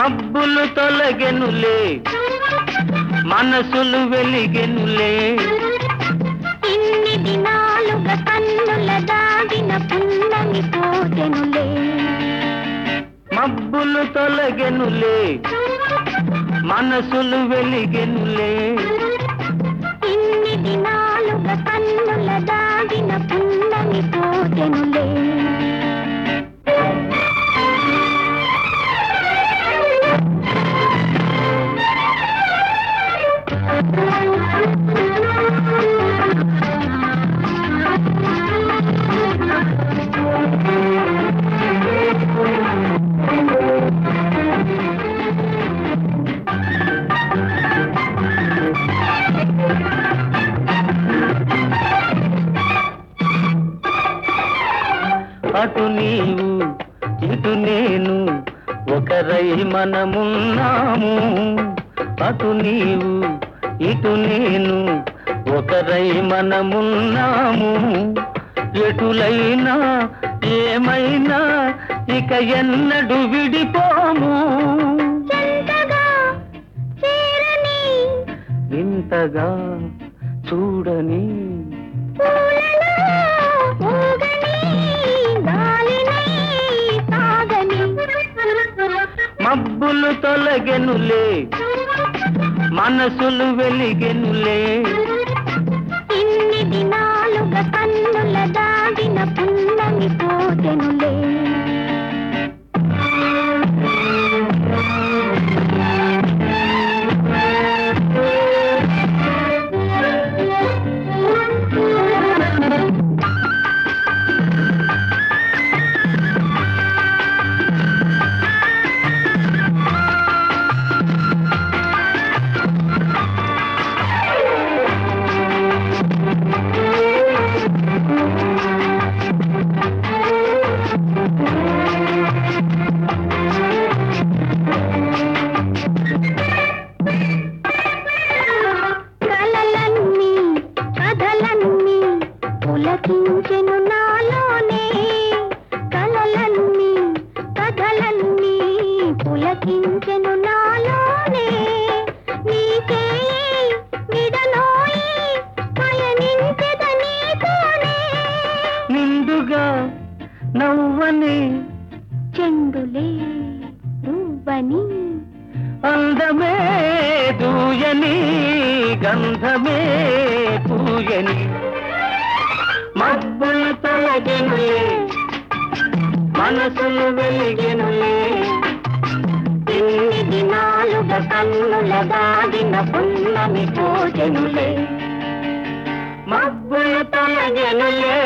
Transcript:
మబ్బులు తొలగెనులే మనసులు వెలిగెనులే ఇన్ని దినాలుగా కన్నుల దాగిన పున్నమి పోతెనులే మబ్బులు తొలగెనులే మనసులు వెలిగెనులే ఇన్ని దినాలుగా కన్నుల దాగిన పున్నమి పోతెనులే అటు నీవు ఇటు నేను ఒకరై మనమున్నాము అటు నీవు ఇటు నేను ఒకరై మనమున్నాము ఎటులైనా ఏమైనా ఇక ఎన్నడు విడిపోము చెంతగా చేరని ఇంతగా చూడని పూలలో ఊగని గాలినై సాగని మబ్బులు తొలగెనులే మనసులు వెలిగెనులే ఇన్ని దినాలుగా కన్నుల దాగిన పున్నమి పోతెనులే కలలన్నీ కథలన్నీ పులకించెను నాలోనే కలలన్నీ కథలన్నీ పులకించెను నాలోనే నీకే విడనోయి పయనించెద నీతోనే నిండుగా నవ్వని చెండులే నువ్వని అందమే దూయని గంధమే పూయని మబ్బులు తొలగెనులే మనసులు వెలిగెనులే ఇన్ని దినాలుగా కన్నుల దాగిన పున్నమి పూజనులే మబ్బులు తొలగెనులే